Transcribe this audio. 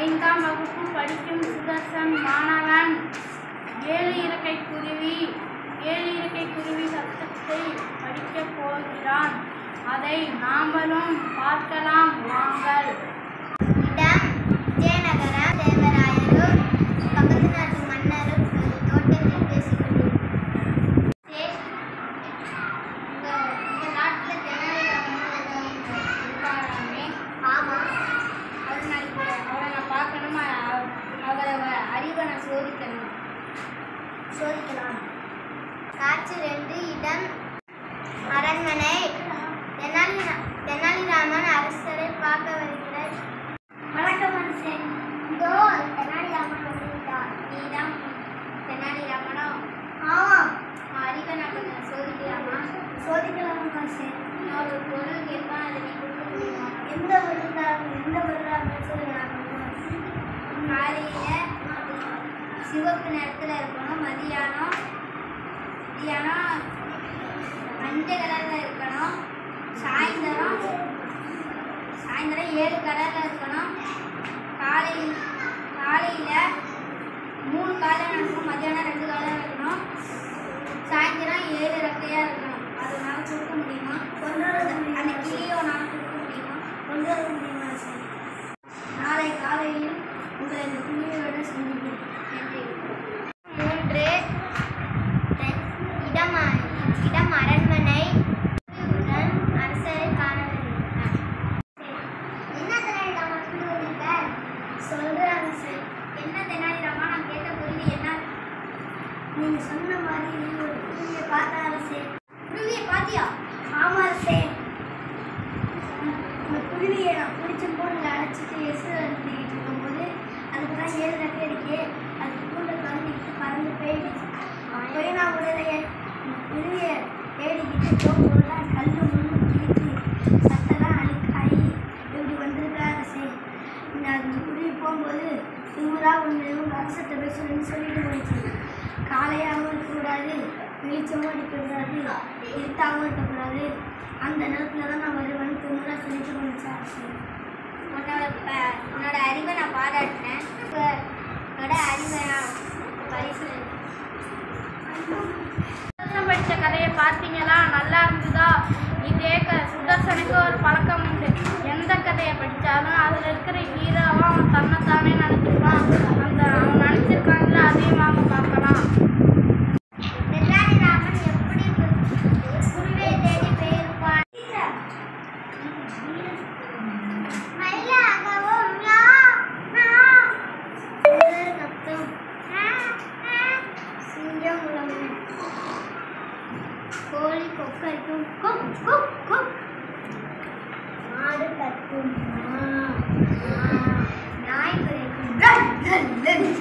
ஐந்தாம் வகுப்பு படிக்கும் சுதர்சன் மாணவன் ஏழு இறக்கை குருவி ஏழு இறக்கை குருவி சத்தத்தை படிக்கப் போகிறான் அதை நாமளும் பார்க்கலாம் வாங்கள் இடம் விஜயநகர தேவராயரும் பக்கத்து நாட்டு மன்னரும் ஒரு தோட்டத்தில் பேசிக்கொண்டிருந்தார் உங்க உங்க நாட்டுல ஜனநாயகம் இருக்காராமே ஆமாம் அவரை நாளைக்கு அவரை நான் பார்க்கணுமா அவ- அவரை வ- அறிவை நான் சோதிக்கணும் சோதிக்கலாம் காட்சி ரெண்டு இடம் அரண்மனை தெனாலி தெனாலிராமன் அரசரை பார்க்க வருகிறார் வணக்கம் அரசன் இதோ தெனாலிராமன் வந்துவிட்டார் நீதான் தெனாலிராமனோ ஆமாம் அறிவை நான் கொஞ்சம் சோதிக்கலாமா சோதிக்கலாம் அரசன் நான் ஒரு பொருள் கேட்பேன் அதை நீ கொடுக்க முடியுமா எந்த பொருள் தான் எந்த பொருளாக சொல்லுங்க காலையில் சிவப்பு நிறத்தில் இருக்கணும் மதியானம் மதியானம் மஞ்சள் கலரில் இருக்கணும் சாயந்தரம் சாயந்தரம் ஏழு கலரில் இருக்கணும் காலை காலையில் மூணு காலம் நடக்கும் மதியானம் ரெண்டு காலம் இருக்கணும் சாயந்தரம் ஏழு ரெக்கையாக இருக்கணும் அது உன்னால் கொடுக்க முடியுமா கொண்டு வர அந்த கிளியை உன்னால் கொடுக்க முடியுமா கொண்டு வர முடியுமா சார் நாளை காலையில் உங்களை இந்த புள்ளியோட சந்திக்கிறேன் நன்றி மூன்று இடம் இடம் அரண்மனை உடன் அரசரை காண வருகிறார் என்ன தெனாலிராமா சொல்லுவீங்க சொல்றேன் அரசர் என்ன தெனாலிராமா நான் கேட்ட குருவி என்ன நீங்க சொன்ன மாதிரி ஒரு குருவியை பார்த்த அரசே குருவியை பாத்தியா ஆமா அரசே இந்த குருவியை நான் பிடிச்ச போனில் அழைச்சிட்டு எசு அனுப்பிக்கிட்டு இருக்கும்போது அதுக்கு தான் ஏழு ரெக்கை இருக்கு அது கூட கலந்துக்கிட்டு பறந்து போயிடுச்சு போய் நான் உடலையே இந்த குருவியை தேடிக்கிட்டு போகும்போது கல் முள்ளு கிழிச்சு சட்டெல்லாம் அழுக்காயி இப்படி வந்திருக்கா அரசே இந்த அந்த குருவி போகும்போது திமுறா ஒன்று உங்க அரசத்தை போய் சொல்லி சொல்லிட்டு போயிடுச்சு காலையாகவும் இருக்கக்கூடாது வெளிச்சமும் அடிக்கக்கூடாது இருட்டாகவும் இருக்கக்கூடாது அந்த நேரத்தில் தான் நான் வருவேன்னு திமுறா சொல்லிட்டு போயிடுச்சு அரசே உன்னோட ப- உன்னோட அறிவை நான் பாராட்டினேன் இப்போ உன்னோட அறிவை நான் பரிசு சுதர்சன் படித்த கதையை பார்த்தீங்களா நல்லா இருந்ததா இதே க சுதர்சனுக்கு ஒரு பழக்கம் உண்டு எந்த கதையை படித்தாலும் அதில் இருக்கிற ஹீரோவும் அவன் தன்னைத்தானே நினச்சிப்பான் அந்த அவன் நினச்சிருக்காங்களா அதையும் வாங்க பார்க்கலாம் தெனாலிராமன் எப்படி குருவியை தேடி போயிருப்பான் மயிலாகவும் யா, யா. சிலர் கத்தும். ஆ, ஆ. சிங்கம் உலகம் கோழி கொக்கரிக்கும் குக், குக், குக். மாடு கத்தும் ஆ, ஆ. நாய் குறைக்கும் ரன், ரன், ரன்.